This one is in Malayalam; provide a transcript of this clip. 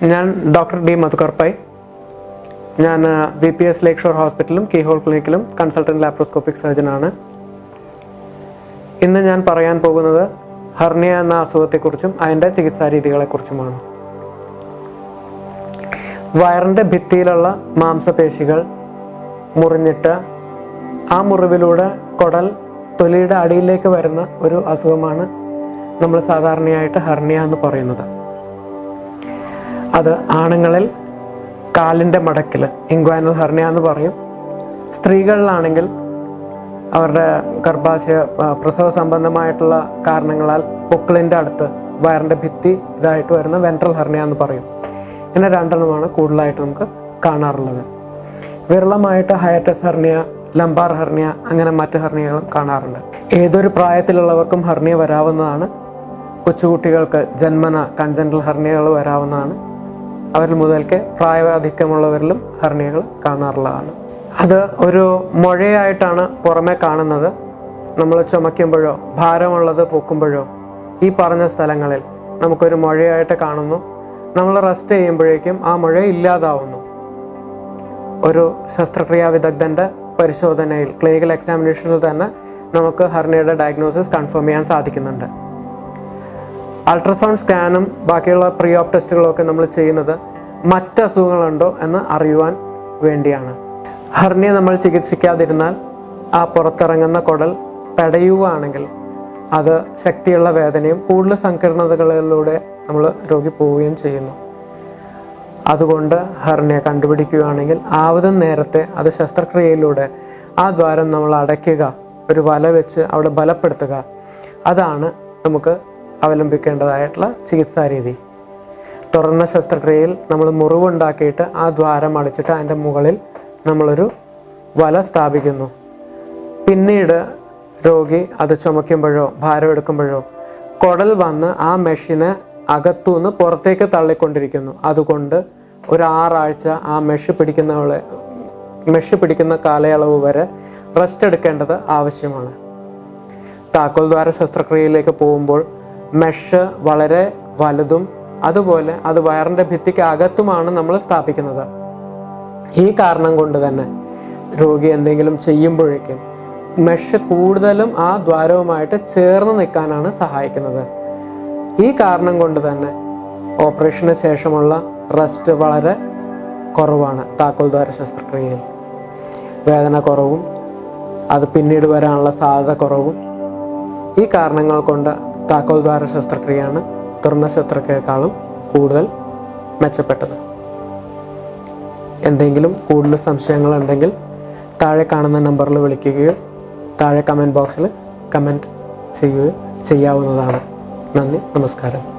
ഞാൻ ഡോക്ടർ ഡി മധുകർപ്പൈ ഞാൻ B P S lakeshore ഹോസ്പിറ്റലും കീഹോൾ ക്ലിനിക്കിലും കൺസൾട്ടൻറ്റ് ലാപ്രോസ്കോപ്പിക് സർജനാണ് ഇന്ന് ഞാൻ പറയാൻ പോകുന്നത് ഹർണിയ എന്ന അസുഖത്തെക്കുറിച്ചും അതിൻ്റെ ചികിത്സാ രീതികളെക്കുറിച്ചുമാണ് വയറിൻ്റെ ഭിത്തിയിലുള്ള മാംസപേശികൾ മുറിഞ്ഞിട്ട് ആ മുറിവിലൂടെ കുടൽ തൊലിയുടെ അടിയിലേക്ക് വരുന്ന ഒരു അസുഖമാണ് നമ്മൾ സാധാരണയായിട്ട് ഹർണിയ എന്ന് പറയുന്നത് അത് ആണുങ്ങളിൽ കാലിൻ്റെ മടക്കിൽ ഇൻഗ്വാനൽ ഹർണിയ എന്ന് പറയും സ്ത്രീകളിലാണെങ്കിൽ അവരുടെ ഗർഭാശയ ആ, പ്രസവ സംബന്ധമായിട്ടുള്ള കാരണങ്ങളാൽ പൊക്കിളിൻ്റെ അടുത്ത് വയറിൻ്റെ ഭിത്തി ഇതായിട്ട് വരുന്ന വെൻട്രൽ ഹർണിയ എന്ന് പറയും ഇങ്ങനെ രണ്ടെണ്ണമാണ് കൂടുതലായിട്ട് നമുക്ക് കാണാറുള്ളത് വിരളമായിട്ട് ഹയറ്റസ് ഹർണിയ ലംബാർ ഹർണിയ അങ്ങനെ മറ്റ് ഹർണിയകളും കാണാറുണ്ട് ഏതൊരു പ്രായത്തിലുള്ളവർക്കും ഹർണിയ വരാവുന്നതാണ് കൊച്ചുകുട്ടികൾക്ക് ജന്മന കൺജൻറൽ ഹർണിയകൾ വരാവുന്നതാണ് അവരിൽ മുതൽക്ക് പ്രായാധിക്യമുള്ളവരിലും ഹർണിയകൾ കാണാറുള്ളതാണ് അത് ഒരു മുഴയായിട്ടാണ് പുറമെ കാണുന്നത് നമ്മൾ ചുമയ്ക്കുമ്പോഴോ ഭാരമുള്ളത് പൊക്കുമ്പോഴോ ഈ പറഞ്ഞ സ്ഥലങ്ങളിൽ നമുക്കൊരു മുഴയായിട്ട് കാണുന്നു നമ്മൾ റെസ്റ്റ് ചെയ്യുമ്പോഴേക്കും ആ മുഴ ഇല്ലാതാവുന്നു ഒരു ശസ്ത്രക്രിയാ വിദഗ്ധന്റെ പരിശോധനയിൽ ക്ലിനിക്കൽ എക്സാമിനേഷനിൽ തന്നെ നമുക്ക് ഹർണിയയുടെ ഡയഗ്നോസിസ് കൺഫേം ചെയ്യാൻ സാധിക്കുന്നുണ്ട് അൾട്രാസൗണ്ട് സ്കാനും ബാക്കിയുള്ള പ്രീ ഓപ്പ് ടെസ്റ്റുകളും ഒക്കെ നമ്മൾ ചെയ്യുന്നത് മറ്റ് അസുഖങ്ങളുണ്ടോ എന്ന് അറിയുവാൻ വേണ്ടിയാണ് ഹർണിയ നമ്മൾ ചികിത്സിക്കാതിരുന്നാൽ ആ പുറത്തിറങ്ങുന്ന കുടൽ തടയുകയാണെങ്കിൽ അത് ശക്തിയുള്ള വേദനയും കൂടുതൽ സങ്കീർണതകളിലൂടെ നമ്മൾ രോഗി പോവുകയും ചെയ്യുന്നു അതുകൊണ്ട് ഹർണിയ കണ്ടുപിടിക്കുകയാണെങ്കിൽ ആവതും നേരത്തെ അത് ശസ്ത്രക്രിയയിലൂടെ ആ ദ്വാരം നമ്മൾ അടയ്ക്കുക ഒരു വല വെച്ച് അവിടെ ബലപ്പെടുത്തുക അതാണ് നമുക്ക് അവലംബിക്കേണ്ടതായിട്ടുള്ള ചികിത്സാ രീതി തുറന്ന ശസ്ത്രക്രിയയിൽ നമ്മൾ മുറിവുണ്ടാക്കിയിട്ട് ആ ദ്വാരം അടച്ചിട്ട് അതിൻ്റെ മുകളിൽ നമ്മളൊരു വല സ്ഥാപിക്കുന്നു പിന്നീട് രോഗി അത് ചുമയ്ക്കുമ്പോഴോ ഭാരം എടുക്കുമ്പോഴോ കുടൽ വന്ന് ആ മെഷിനെ അകത്തുനിന്ന് പുറത്തേക്ക് തള്ളിക്കൊണ്ടിരിക്കുന്നു അതുകൊണ്ട് ഒരു ആറാഴ്ച ആ മെഷ് പിടിക്കുന്നവളെ മെഷ് പിടിക്കുന്ന കാലയളവ് വരെ റെസ്റ്റ് എടുക്കേണ്ടത് ആവശ്യമാണ് താക്കോൽ ദ്വാര ശസ്ത്രക്രിയയിലേക്ക് പോകുമ്പോൾ മെഷ് വളരെ വലുതും അതുപോലെ അത് വയറിന്റെ ഭിത്തിക്ക് അകത്തുമാണ് നമ്മൾ സ്ഥാപിക്കുന്നത് ഈ കാരണം കൊണ്ട് തന്നെ രോഗി എന്തെങ്കിലും ചെയ്യുമ്പോഴേക്കും മെഷ് കൂടുതലും ആ ദ്വാരവുമായിട്ട് ചേർന്ന് നിൽക്കാനാണ് സഹായിക്കുന്നത് ഈ കാരണം കൊണ്ട് തന്നെ ഓപ്പറേഷന് ശേഷമുള്ള റെസ്റ്റ് വളരെ കുറവാണ് താക്കോൽ ദ്വാര ശസ്ത്രക്രിയയിൽ വേദന കുറവും അത് പിന്നീട് വരാനുള്ള സാധ്യത കുറവും ഈ കാരണങ്ങൾ കൊണ്ട് താക്കോൽ ദ്വാര ശസ്ത്രക്രിയയാണ് തുറന്ന ശസ്ത്രക്രിയേക്കാളും കൂടുതൽ മെച്ചപ്പെട്ടത് എന്തെങ്കിലും കൂടുതൽ സംശയങ്ങളുണ്ടെങ്കിൽ താഴെ കാണുന്ന നമ്പറിൽ വിളിക്കുകയോ താഴെ കമൻറ്റ് ബോക്സിൽ കമൻറ്റ് ചെയ്യുകയോ ചെയ്യാവുന്നതാണ് നന്ദി നമസ്കാരം